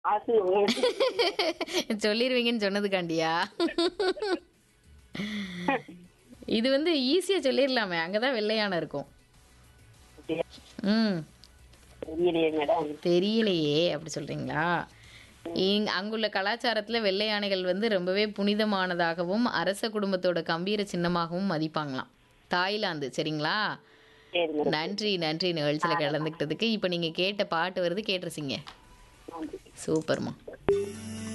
ஆசை உங்களுக்கு சொல்லிடுவீங்கன்னு சொன்னதுக்காண்டியா இது வந்து ஈஸியா சொல்லிடலாமே அங்கதான் வெள்ளையான இருக்கும் அப்படியா? ம் தெரியலையே மேடம் தெரியலையே அப்படி சொல்றீங்களா இங் அங்குள்ள கலாச்சாரத்துல வெள்ளை யானைகள் வந்து ரொம்பவே புனிதமானதாகவும் அரச குடும்பத்தோட கம்பீர சின்னமாகவும் மதிப்பாங்களாம் தாய்லாந்து சரிங்களா சரி மேடம் நன்றி நன்றி நிகழ்ச்சியில கலந்துக்கிட்டதுக்கு இப்போ நீங்க கேட்ட பாட்டு வருது கேட்டுருச்சிங்க நன்றி சூப்பர்மா